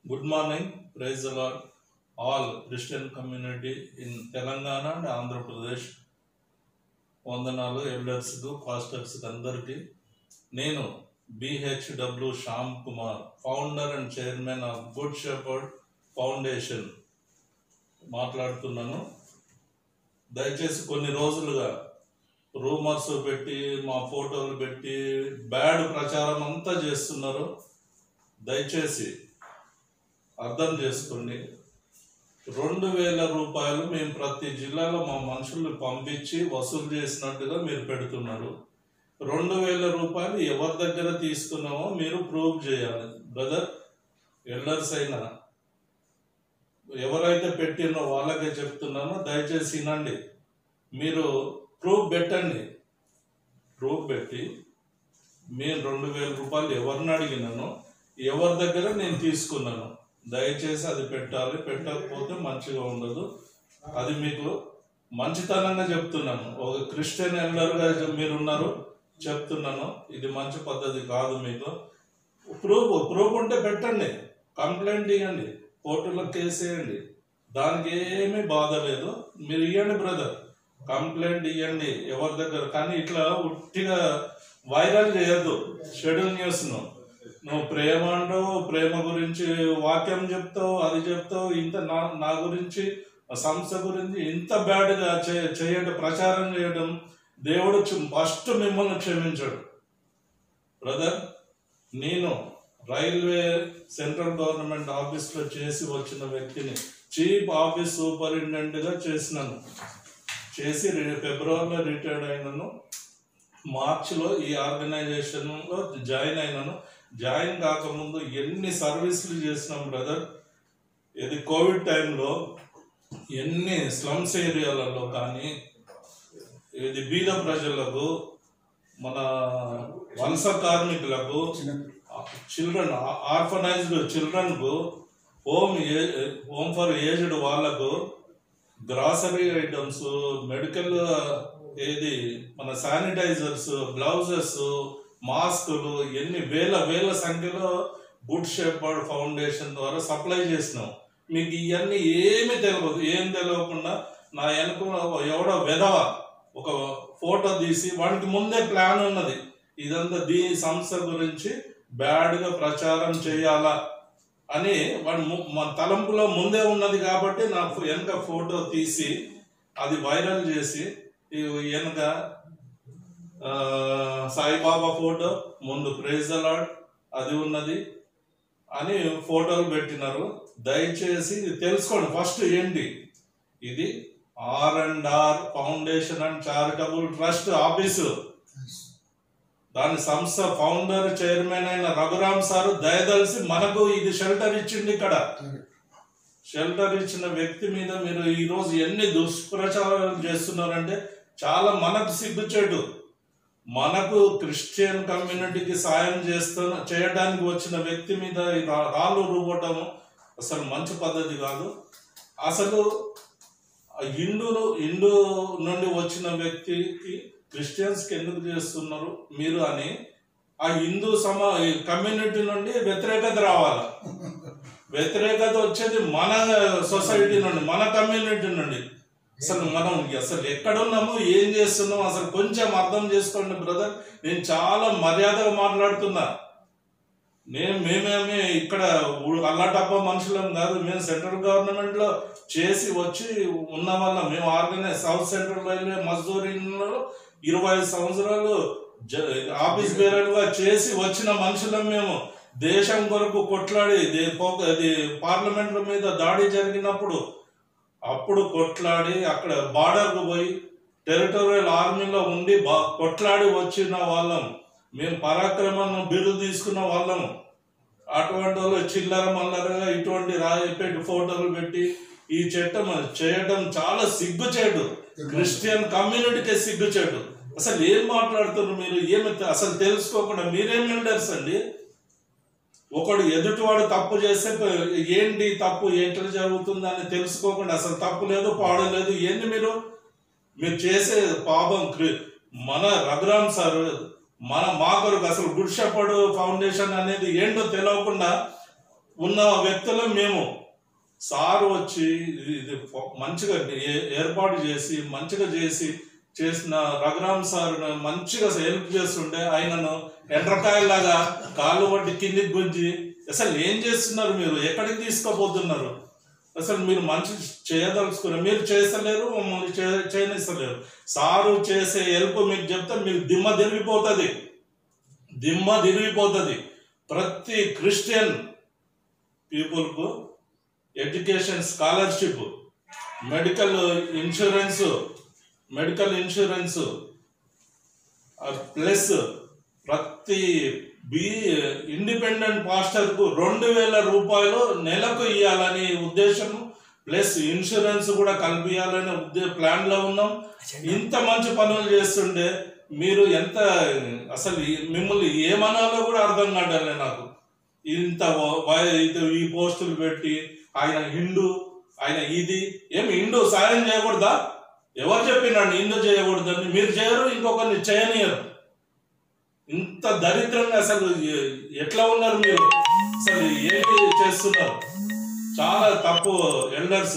Good morning, praise the Lord, all Christian community in Telangana and Andhra Pradesh వందనాలు ఎల్డర్స్కు పాస్టర్స్కి అందరికీ నేను BHW Shyam Kumar founder and chairman of Good Shepherd Foundation మాట్లాడుతున్నాను దయచేసి కొన్ని రోజులుగా రూమర్స్ పెట్టి మా ఫోటోలు పెట్టి బ్యాడ్ ప్రచారం అంతా చేస్తున్నారు దయచేసి అర్థం చేసుకోండి రెండు వేల రూపాయలు మేము ప్రతి జిల్లాలో మా మనుషుల్ని పంపించి వసూలు చేసినట్టుగా మీరు పెడుతున్నారు రెండు వేల రూపాయలు ఎవరి దగ్గర తీసుకున్నామో మీరు ప్రూవ్ చేయాలి బ్రదర్ ఎల్డర్స్ అయినా ఎవరైతే పెట్టినో వాళ్ళకే చెప్తున్నానో దయచేసి వినండి మీరు ప్రూఫ్ పెట్టండి ప్రూఫ్ పెట్టి నేను రెండు వేల రూపాయలు ఎవరిని అడిగినానో ఎవరి దగ్గర నేను తీసుకున్నాను దయచేసి అది పెట్టాలి పెట్టకపోతే మంచిగా ఉండదు అది మీకు మంచితనంగా చెప్తున్నాను ఒక క్రిస్టియన్ ఎల్డర్గా మీరు ఉన్నారు చెప్తున్నాను ఇది మంచి పద్ధతి కాదు మీకు ప్రూఫ్ ప్రూఫ్ ఉంటే పెట్టండి కంప్లైంట్ ఇవ్వండి కోర్టులో కేసు వేయండి దానికి ఏమీ బాధ లేదు మీరు ఇవ్వండి బ్రదర్ కంప్లైంట్ ఇవ్వండి ఎవరి దగ్గర కానీ ఇట్లా ఉట్టిగా వైరల్ చేయొద్దు షెడ్యూల్ న్యూస్ను నువ్వు ప్రేమ అంటావు ప్రేమ గురించి వాక్యం చెప్తావు అది చెప్తావు ఇంత నా నా గురించి ఆ సంస్థ గురించి ఇంత బ్యాడ్గా చే చేయడం ప్రచారం చేయడం దేవుడు ఫస్ట్ మిమ్మల్ని క్షమించాడు బ్రదర్ నేను రైల్వే సెంట్రల్ గవర్నమెంట్ ఆఫీస్లో చేసి వచ్చిన వ్యక్తిని చీఫ్ ఆఫీస్ సూపరింటెండెంట్గా చేసినాను చేసి రి- ఫిబ్రవరిలో రిటైర్డ్ అయినాను మార్చిలో ఈ ఆర్గనైజేషన్లో జాయిన్ అయినాను జాయిన్ కాకముందు ఎన్ని సర్వీసులు చేసినాం బ్రదర్ ఇది కోవిడ్ టైంలో ఎన్ని స్లమ్స్ ఏరియాలలో కానీ ఇది బీద ప్రజలకు మన వలస కార్మికులకు చిల్డ్రన్ ఆర్ఫనైజ్డ్ చిల్డ్రన్కు home a home for aged వాళ్ళకు గ్రాసరీ ఐటమ్స్ మెడికల్ ఏది మన శానిటైజర్స్ గ్లౌజెస్ మాస్కులు ఎన్ని వేల వేల సంఖ్యలో గుడ్ షెపర్డ్ ఫౌండేషన్ ద్వారా సప్లై చేసినాం మీకు ఇవన్నీ ఏమీ తెలియదు ఏం తెలియకుండా నా వెనుక ఎవడో వెధవ ఒక ఫోటో తీసి వాడికి ముందే ప్లాన్ ఉన్నది ఇదంతా దీ సంస్థ గురించి బ్యాడ్గా ప్రచారం చేయాలా అని వాడు ము- మన తలంపులో ముందే ఉన్నది కాబట్టి నా ఫో- వెనక ఫోటో తీసి అది వైరల్ చేసి ఈ వెనక ఆ, సాయిబాబా ఫోటో ముందు ప్రైజ్ అలాడ్ అది ఉన్నది అని ఫోటోలు పెట్టినారు దయచేసి ఇది తెలుసుకోండి ఫస్ట్ ఏంటి ఇది R and R Foundation and Charitable Trust office దాని సంస్థ ఫౌండర్ చైర్మన్ అయిన రఘురామ్ సారు దయదలిసి మనకు ఇది షెల్టర్ ఇచ్చింది ఇక్కడ షెల్టర్ ఇచ్చిన వ్యక్తి మీద మీరు ఈ రోజు ఎన్ని దుష్ప్రచారాలు చేస్తున్నారంటే చాలా మనకు సిగ్గుచేటు మనకు క్రిస్టియన్ కమ్యూనిటీకి సాయం చేస్తున్న చేయడానికి వచ్చిన వ్యక్తి మీద ఈ రా- రాళ్ళు రువ్వటం అసలు మంచి పద్ధతి కాదు అసలు ఆ హిందువులు హిందూ నుండి వచ్చిన వ్యక్తికి క్రిస్టియన్స్కి ఎందుకు చేస్తున్నారు మీరు అని ఆ హిందూ సమా కమ్యూనిటీ నుండి వ్యతిరేకత రావాలి వ్యతిరేకత వచ్చేది మన సొసైటీ నుండి మన కమ్యూనిటీ నుండి అసలు మనం అసలు ఎక్కడున్నాము ఏం చేస్తున్నాం అసలు కొంచెం అర్థం చేసుకోండి బ్రదర్ నేను చాలా మర్యాదగా మాట్లాడుతున్నా నేను మేమేమి ఇక్కడ ఊ- అల్లాటప్ప మనుషులం కాదు మేము సెంట్రల్ గవర్నమెంట్ లో చేసి వచ్చి ఉన్న వల్ల మేము ఆర్గనైజ్ సౌత్ సెంట్రల్ రైల్వే మజ్దూరిలో ఇరవై ఐదు సంవత్సరాలు జ- ఆఫీస్ బేరర్గా చేసి వచ్చిన మనుషులం మేము దేశం కొరకు కొట్లాడి దే- పో- అది పార్లమెంట్ల మీద దాడి జరిగినప్పుడు అప్పుడు కొట్లాడి అక్కడ బార్డర్కు పోయి టెరిటోరియల్ ఆర్మీలో ఉండి బా- కొట్లాడి వచ్చిన వాళ్ళం మేము పరాక్రమం బిరుదు తీసుకున్న వాళ్ళము అటువంటి వాళ్ళు చిల్లర మల్లరగా ఇటువంటి రాయిపెట్టి ఫోటోలు పెట్టి ఈ చట్టం చేయడం చాలా సిగ్గుచేటు క్రిస్టియన్ కమ్యూనిటీకే సిగ్గుచేటు అసలు ఏం మాట్లాడుతున్నారు మీరు ఏమి అసలు తెలుసుకోకుండా మీరేం ఎల్డర్స్ అండి ఒకడు ఎదుటివాడు తప్పు చేస్తే ప- ఏంటి తప్పు ఏంటి జరుగుతుంది అని తెలుసుకోకుండా అసలు తప్పు లేదు పాడు లేదు ఏంది మీరు మీరు చేసే పాపం క్రి- మన రఘురామ్ సార్ మన మా కొరకు అసలు గుడ్ షెపర్డ్ ఫౌండేషన్ అనేది ఏంటో తెలియకుండా ఉన్న వ్యక్తులు మేము సార్ వచ్చి ఇది- ఇది ఫ- మంచిగా ఏ- ఏర్పాటు చేసి మంచిగా చేసి చేసిన రఘురామ్ సార్ మంచిగా హెల్ప్ చేస్తుంటే ఆయనను ఎండ్రకాయలాగా కాళ్ళు పట్టి కిందికి గుంజి అసలు ఏం చేస్తున్నారు మీరు ఎక్కడికి తీసుకుపోతున్నారు అసలు మీరు మంచి చేయదలుచుకున్నారు మీరు చేస్తలేరు మమ్మల్ని చే- చేయనిస్తలేరు సారు చేసే హెల్ప్ మీకు చెప్తే మీకు దిమ్మ తిరిగిపోతుంది దిమ్మ తిరిగిపోతుంది ప్రతి క్రిస్టియన్ పీపుల్కు education scholarship medical insurance medical insurance plus ప్రతి బి ఇండిపెండెంట్ పాస్టర్కు రెండు వేల రూపాయలు నెలకు ఇవ్వాలని ఉద్దేశం ప్లస్ ఇన్సూరెన్స్ కూడా కల్పించాలనే ఉద్దే ప్లాన్లో ఉన్నాం ఇంత మంచి పనులు చేస్తుండే మీరు ఎంత అసలు ఈ- మిమ్మల్ని ఏమనాలో కూడా అర్థం కావట్లే నాకు ఇంత వ- వ- ఇది- ఈ పోస్టులు పెట్టి ఆయన హిందూ ఆయన ఇది ఏమి హిందూ సాయం చేయకూడదా ఎవరు చెప్పినండి హిందూ చేయకూడదని మీరు చేయరు ఇంకొకరిని చేయనియరు ఇంత దరిద్రంగా అసలు ఎ- ఎట్లా ఉన్నారు మీరు అసలు ఏంటి చేస్తున్నారు చాలా తప్పు ఎల్డర్స్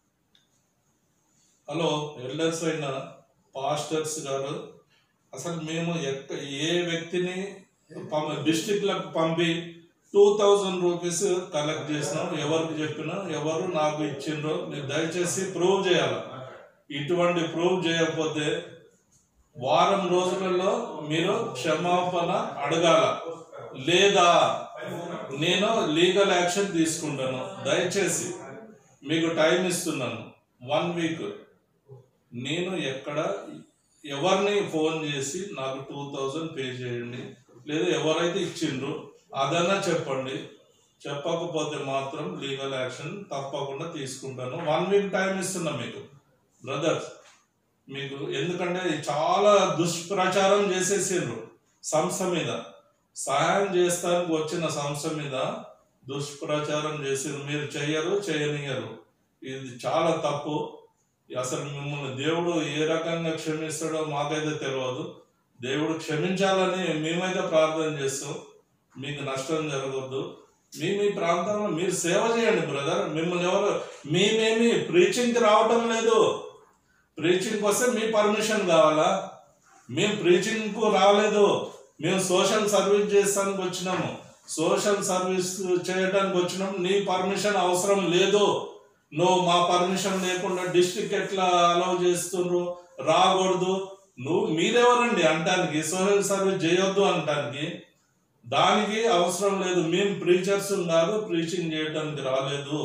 హలో ఎల్డర్స్ అయిన పాస్టర్స్ గారు అసలు మేము ఎక్క ఏ వ్యక్తిని డిస్టిక్లకు పంపి టూ థౌజండ్ రూపీస్ కలెక్ట్ చేసినాం ఎవరికి చెప్పినా ఎవరు నాకు ఇచ్చిండ్రో మీరు దయచేసి ప్రూవ్ చేయాలి ఇటువంటి ప్రూవ్ చేయకపోతే వారం రోజులలో మీరు క్షమాపణ అడగాల లేదా నేను లీగల్ యాక్షన్ తీసుకుంటాను దయచేసి మీకు టైం ఇస్తున్నాను వన్ వీక్ నేను ఎక్కడ ఎవరిని ఫోన్ చేసి నాకు టూ థౌజండ్ పే చేయండి లేదా ఎవరైతే ఇచ్చిండ్రో అదన్నా చెప్పండి చెప్పకపోతే మాత్రం లీగల్ యాక్షన్ తప్పకుండా తీసుకుంటాను వన్ వీక్ టైం ఇస్తున్నా మీకు బ్రదర్స్ మీకు ఎందుకంటే ఇది చాలా దుష్ప్రచారం చేసేసిండ్రు సంస్థ మీద సహాయం చేస్తానికి వచ్చిన సంస్థ మీద దుష్ప్రచారం చేసిండ్రు మీరు చెయ్యరు చేయనియరు ఇది చాలా తప్పు అసలు మిమ్మల్ని దేవుడు ఏ రకంగా క్షమిస్తాడో మాకైతే తెలియదు దేవుడు క్షమించాలని మేమైతే ప్రార్థన చేస్తాం మీకు నష్టం జరగద్దు మీ మీ ప్రాంతంలో మీరు సేవ చేయండి బ్రదర్ మిమ్మల్ని ఎవరు మేమేమి ప్రీచింగ్కి రావటం లేదు ప్రీచింగ్కి వస్తే మీ పర్మిషన్ కావాలా మేము ప్రీచింగ్కు రాలేదు మేము సోషల్ సర్వీస్ చేస్తానికి వచ్చినాము సోషల్ సర్వీస్ చేయడానికి వచ్చినాము నీ పర్మిషన్ అవసరం లేదు నువ్వు మా పర్మిషన్ లేకుండా డిస్ట్రిక్ట్ ఎట్లా అలౌ చేస్తుండ్రు రాకూడదు నువ్వు మీరెవరండి అంటానికి సోషల్ సర్వీస్ చేయొద్దు అంటానికి దానికి అవసరం లేదు మేము ప్రీచర్స్ కాదు ప్రీచింగ్ చేయడానికి రాలేదు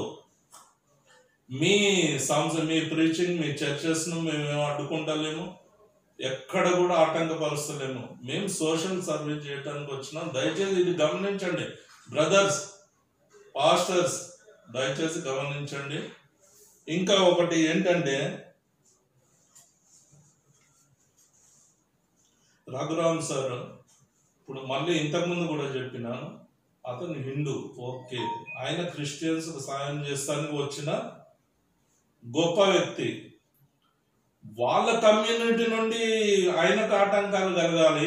మీ సంస్థ మీ ప్రీచింగ్ మీ చర్చెస్ ను మేము ఏం అడ్డుకుంటలేము ఎక్కడ కూడా ఆటంకపరుస్తలేము మేము సోషల్ సర్వీస్ చేయడానికి వచ్చినాం దయచేసి ఇది గమనించండి బ్రదర్స్ పాస్టర్స్ దయచేసి గమనించండి ఇంకా ఒకటి ఏంటంటే రఘురామ్ సార్ ఇప్పుడు మళ్ళీ ఇంతకుముందు కూడా చెప్పినాను అతను హిందూ ఓకే ఆయన క్రిస్టియన్స్ సాయం చేస్తానికి వచ్చిన గొప్ప వ్యక్తి వాళ్ళ కమ్యూనిటీ నుండి ఆయనకు ఆటంకాలు కలగాలి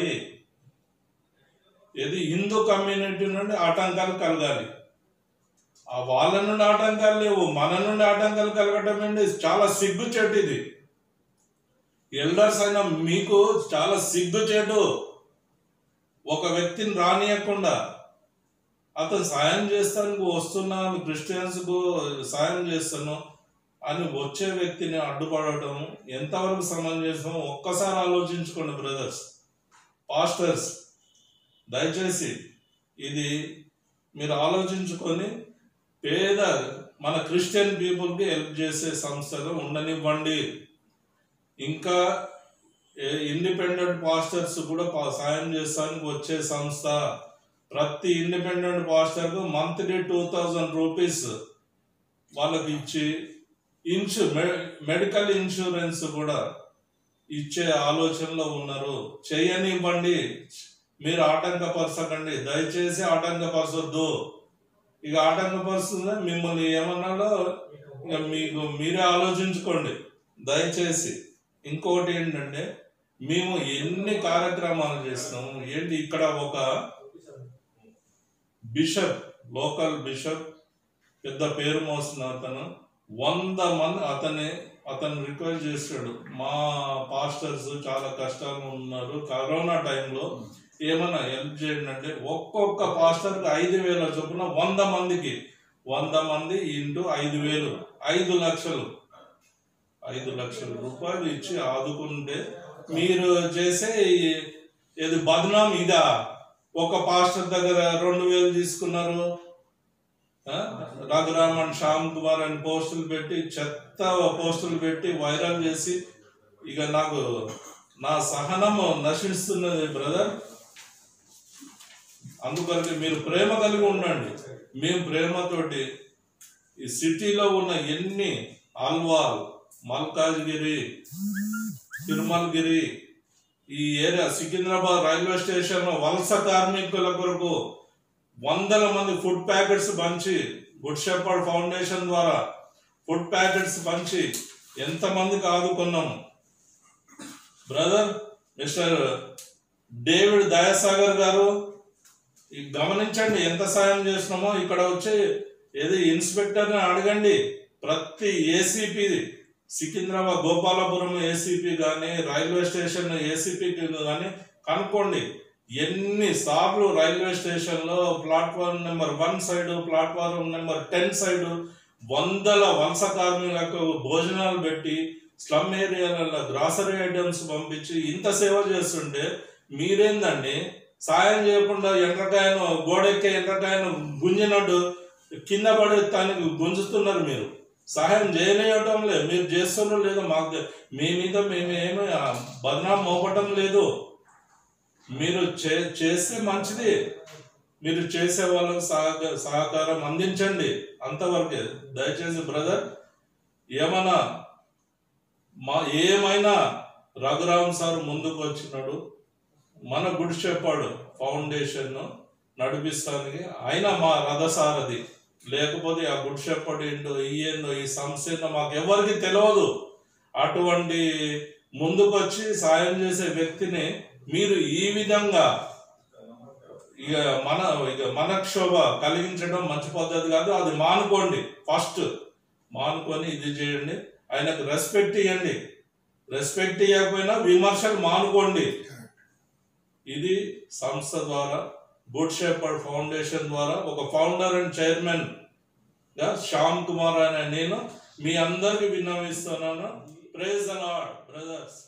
ఇది హిందూ కమ్యూనిటీ నుండి ఆటంకాలు కలగాలి ఆ వాళ్ళ నుండి ఆటంకాలు లేవు మన నుండి ఆటంకాలు కలగటం ఏంటి చాలా సిగ్గు చెట్టు ఇది ఎల్డర్స్ అయినా మీకు చాలా సిగ్గు చెడు ఒక వ్యక్తిని రానియకుండా అతను సాయం చేస్తానికి వస్తున్నాను క్రిస్టియన్స్ కు సాయం చేస్తాను అని వచ్చే వ్యక్తిని అడ్డుపడటం ఎంతవరకు సమంజసం ఒక్కసారి ఆలోచించుకోండి బ్రదర్స్ పాస్టర్స్ దయచేసి ఇది మీరు ఆలోచించుకొని పేద మన క్రిస్టియన్ పీపుల్కి హెల్ప్ చేసే సంస్థగా ఉండనివ్వండి ఇంకా ఇండిపెండెంట్ పాస్టర్స్ కూడా పా- సాయం చేస్తానికి వచ్చే సంస్థ ప్రతి ఇండిపెండెంట్ పాస్టర్కు మంత్లీ టూ థౌజండ్ రూపీస్ వాళ్ళకి ఇచ్చి ఇన్సూ మె- మెడికల్ ఇన్సూరెన్స్ కూడా ఇచ్చే ఆలోచనలో ఉన్నారు చేయనివ్వండి మీరు ఆటంకపరచకండి దయచేసి ఆటంకపరచొద్దు ఇక ఆటంకపరుస్తుందా మిమ్మల్ని ఏమన్నాలో ఇక మీకు మీరే ఆలోచించుకోండి దయచేసి ఇంకొకటి ఏంటంటే మేము ఎన్ని కార్యక్రమాలు చేస్తున్నాము ఏంటి ఇక్కడ ఒక బిషప్ లోకల్ బిషప్ పెద్ద పేరు మోసిన అతను వంద మంది అతని అతను రిక్వెస్ట్ చేశాడు మా పాస్టర్స్ చాలా కష్టాలు ఉన్నారు కరోనా టైంలో ఏమన్నా హెల్ప్ చేయండి అంటే ఒక్కొక్క పాస్టర్కి ఐదు వేల చొప్పున వంద మందికి వంద మంది ఇంటూ ఐదు వేలు ఐదు లక్షలు ఐదు లక్షల రూపాయలు ఇచ్చి ఆదుకుంటే మీరు చేసే ఈ- ఇది బదనాం ఇదా ఒక పాస్టర్ దగ్గర రెండు వేలు తీసుకున్నారు ఆ? రఘురామన్ శ్యామ్ కుమార్ అని పోస్టులు పెట్టి చెత్త పోస్టులు పెట్టి వైరల్ చేసి ఇక నాకు నా సహనము నశిస్తున్నది బ్రదర్ అందుకొరకు మీరు ప్రేమ కలిగి ఉండండి మేము ప్రేమతోటి ఈ సిటీలో ఉన్న ఎన్ని ఆల్వాల్ మల్కాజ్గిరి తిరుమలగిరి ఈ ఏరియా సికింద్రాబాద్ రైల్వే స్టేషన్ వలస కార్మికుల కొరకు వందల మంది ఫుడ్ ప్యాకెట్స్ పంచి గుడ్ షెపర్డ్ ఫౌండేషన్ ద్వారా ఫుడ్ ప్యాకెట్స్ పంచి ఎంతమందికి ఆదుకున్నాము బ్రదర్ మిస్టర్ డేవిడ్ దయాసాగర్ గారు ఈ గమనించండి ఎంత సాయం చేస్తున్నామో ఇక్కడ వచ్చి ఏది ఇన్స్పెక్టర్ని అడగండి ప్రతి ఏసీపీ సికింద్రాబాద్ గోపాలపురం ఏసీపీ కానీ రైల్వే స్టేషన్ ఏసీపీ కానీ కనుక్కోండి ఎన్ని సార్లు రైల్వే స్టేషన్లో platform number one side platform number ten side వందల వలస కార్మికులకు భోజనాలు పెట్టి స్లమ్ ఏరియాలలో గ్రాసరీ ఐటమ్స్ పంపించి ఇంత సేవ చేస్తుంటే మీరేందండి సాయం చేయకుండా ఎండ్రకాయను గోడెక్కే ఎండ్రకాయను గుంజినట్టు కింద పడి దానికి గుంజుతున్నారు మీరు సహాయం చేయలేయటం లేదు మీరు చేస్తున్నారు లేదో మాకు తె- మీ మీద మేము ఏమి ఆ, బదనాం మోపటం లేదు మీరు చే చేస్తే మంచిది మీరు చేసే వాళ్ళకు సహక సహకారం అందించండి అంతవరకే దయచేసి బ్రదర్ ఏమన్నా మా ఏమైనా రఘురామ్ సార్ ముందుకు వచ్చినాడు మన గుడి చెప్పాడు ఫౌండేషన్ నడిపిస్తానికి ఆయన మా రథసారథి లేకపోతే ఆ గుడ్ షెప్పర్డ్ ఏంటో ఈ ఏందో ఈ సంస్థ ఏందో మాకు ఎవరికి తెలియదు అటువంటి ముందుకొచ్చి సాయం చేసే వ్యక్తిని మీరు ఈ విధంగా ఇక మన ఇక మనక్షోభ కలిగించడం మంచి పద్ధతి కాదు అది మానుకోండి ఫస్ట్ మానుకొని ఇది చేయండి ఆయనకు రెస్పెక్ట్ ఇవ్వండి రెస్పెక్ట్ ఇవ్వకపోయినా విమర్శలు మానుకోండి ఇది సంస్థ ద్వారా గుడ్ షెపర్డ్ ఫౌండేషన్ ద్వారా ఒక ఫౌండర్ అండ్ చైర్మన్ గా శ్యామ్ కుమార్ అనే నేను మీ అందరికి విన్నవిస్తున్నాను ప్రేజ్ అలాడ్ బ్రదర్స్